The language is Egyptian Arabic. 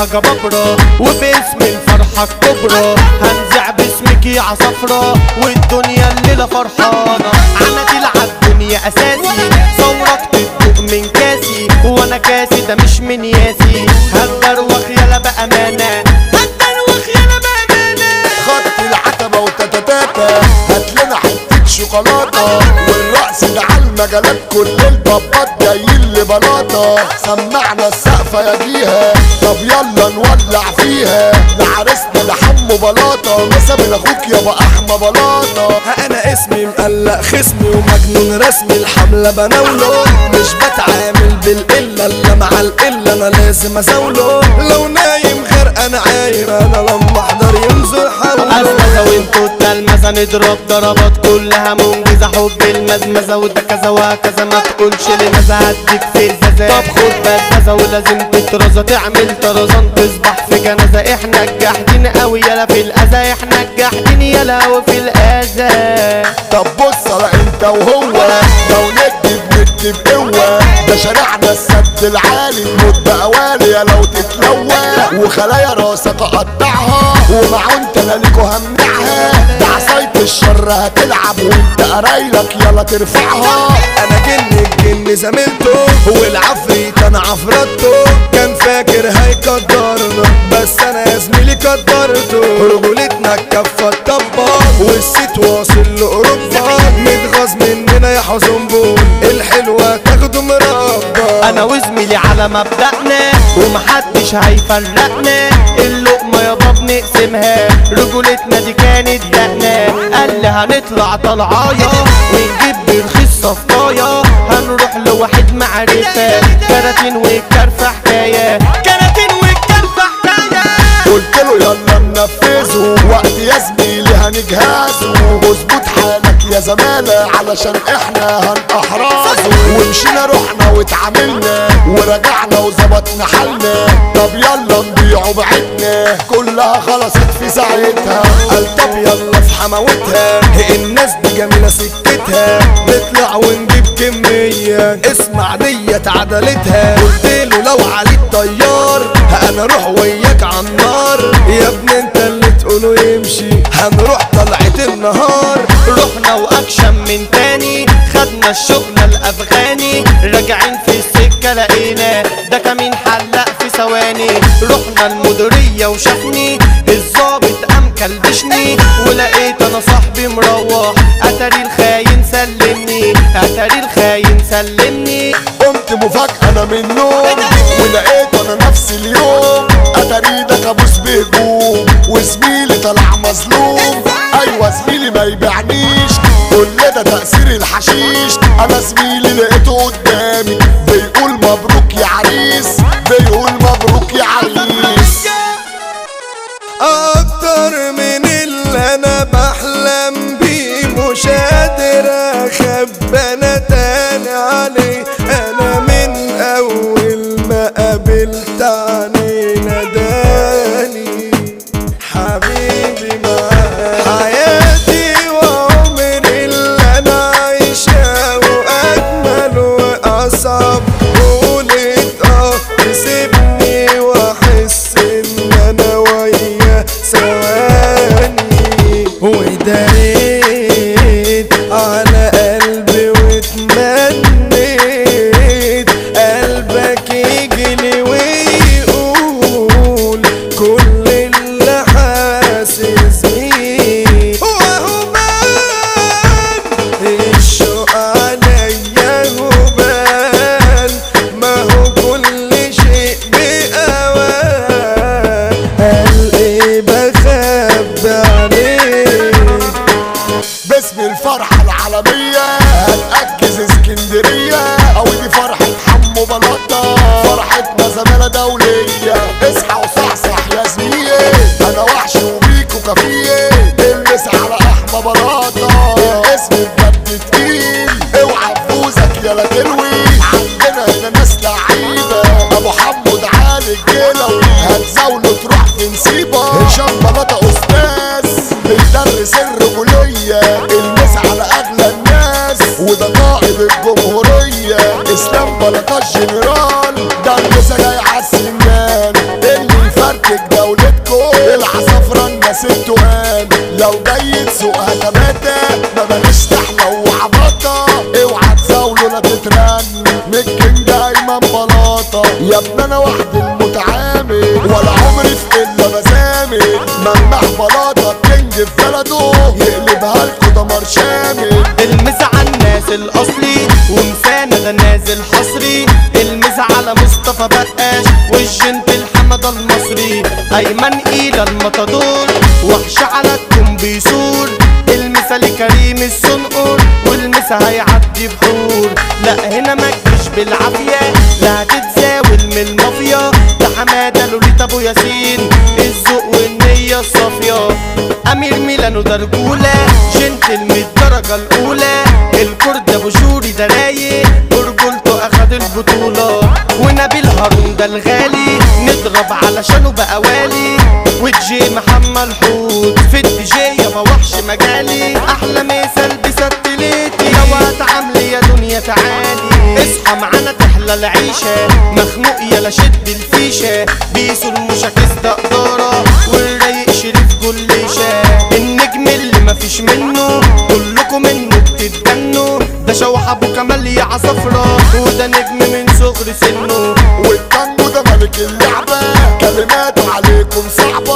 جبابرة وباسم الفرحة الكبرى هنزع باسمك يا عصفرة والدنيا الليلة فرحانة عناديل عالدنيا أساسي ثورك تدوق من كاسي وانا كاسي ده مش من ياسي هتدروخ يلا بأمانة هتدروخ يلا بأمانة خط العتبة وتتتاتا هات لنا حتة شوكولاتة والرقص ده على المجالات كل البابات جايين لبلاطة سمعنا السقفة يا جيها طب يلا نولع فيها لعرسنا لحمه بلاطة مسا من اخوك يابا احمى بلاطة انا اسمي مقلق خصمي ومجنون رسمي الحملة بناوله مش بتعامل بالقلة الا مع القلة انا لازم ازاوله لو نايم غير انا عايم انا لما احضر ينزل حوله أزمزة وانتو التلمذة نضرب ضربات كلها منجزة حب المزمزة وده كذا وكذا ما تقولش لماذا هديك في ازازة طب خد بزازة ولازم تترزة تعمل طرزان تصبح في جنازة احنا الجاحدين قوي يلا في الأذى احنا الجاحدين يلا وفي الأذى طب بص على انت وهو لو ندي بندي بقوة ده شارعنا السد العالي الموت بقوالي يا لو تتلوى وخلايا راسك اقطعها ومعونت انا ليكو همنعها ده عصاية الشر هتلعب وانت قرايلك يلا ترفعها انا جن الجن زميلته والعفريت انا عفرته كان فاكر هيقدرنا بس انا يا زميلي قدرته رجولتنا الكفة الطبة والست واصل لاوروبا متغاظ مننا يا حزنبون الحلوة تاخده مربى انا وزميلي على مبدأنا ومحدش هيفرقنا اللقمة يابا بنقسمها رجولتنا دي كانت دقنا قال لي هنطلع طلعايا ونجيب برخيص صفايا هنروح لواحد معرفة كراتين والكرفة حكاية كراتين والكرفة حكاية قلت له يلا ننفذه وقت يا زميلي هنجهزه واظبط حالك يا زمالة علشان احنا هنأحرزه ومشينا رحنا واتعاملنا ورجعنا وظبطنا حالنا طب يلا نبيعه بعدنا كلها خلصت في ساعتها قال طب يلا في حماوتها الناس دي جميلة سكتها نطلع ونجيب كمية اسمع ديت عدلتها قلت له لو علي الطيار انا اروح وياك عالنار يا ابني انت اللي تقوله يمشي هنروح طلعة النهار رحنا واكشن من تاني خدنا الشغل الافغاني راجعين في السكة لقينا ده كمين حلق في ثواني رحنا المديرية وشافني الظابط قام كلبشني ولقيت انا صاحبي مروح اتاري الخاين سلمني اتاري الخاين سلمني قمت مفاجأة انا من النوم ولقيت انا نفس اليوم اتاري ده كابوس بهجوم وزميلي طلع مظلوم ايوه زميلي ما يبيعنيش كل ده تأثير الحشيش انا زميلي لقيته قدامي بيقول مبروك يا عريس بيقول مبروك يا عريس اكتر من اللي انا بحلم بيه مش قادر اخبى انا تاني عليه انا من اول ما قابلت عني نداني حبيبي معاك حياتي وعمري اللي انا عايشاه واجمل واصعب قولت اه تسيبني واحس ان انا وياه ثواني وداريت على قلبي واتمنيت لو جاي تسوقها تلاتة ما بلاش تحلى وعبطة اوعى تزاوله لا تترن من الكينج ايمن بلاطة يا ابني انا وحدي المتعامل ولا عمري في الا بزامل ممنح بلاطة كينج في بلده يقلبها لكوا دمار شامل المس على الناس الاصلي ومسانة ده نازل حصري المس على مصطفى بقاش والجنت الحمد المصري ايمن ايلا المطادور وحش على الكون بيسور المسا لكريم الصنقر والمسا هيعدي بحور لا هنا ما تجيش بالعافية لا هتتزاول من المافيا ده حمادة لوليتا ابو ياسين الذوق والنية الصافية امير ميلانو ده رجولة جنتل من الدرجة الاولى الكرد ابو شوري ده رايق برجولته اخد البطولة ونبيل هارون ده الغالي نضرب علشانه بقى والي وجي محمد حوت في الدي جي يابا وحش مجالي احلى مثال بستليتي يا وقت عاملي يا دنيا تعالي اصحى معانا تحلى العيشة مخنوق يلا شد الفيشة بيسو المشاكس ده قدارة والرايق شريف جليشة النجم اللي مفيش منه كلكم منه بتتجنوا ده شوح ابو كمال يا عصفرة وده نجم من صغر سنه والتانجو ده ملك اللعبة كلماته عليكم صعبة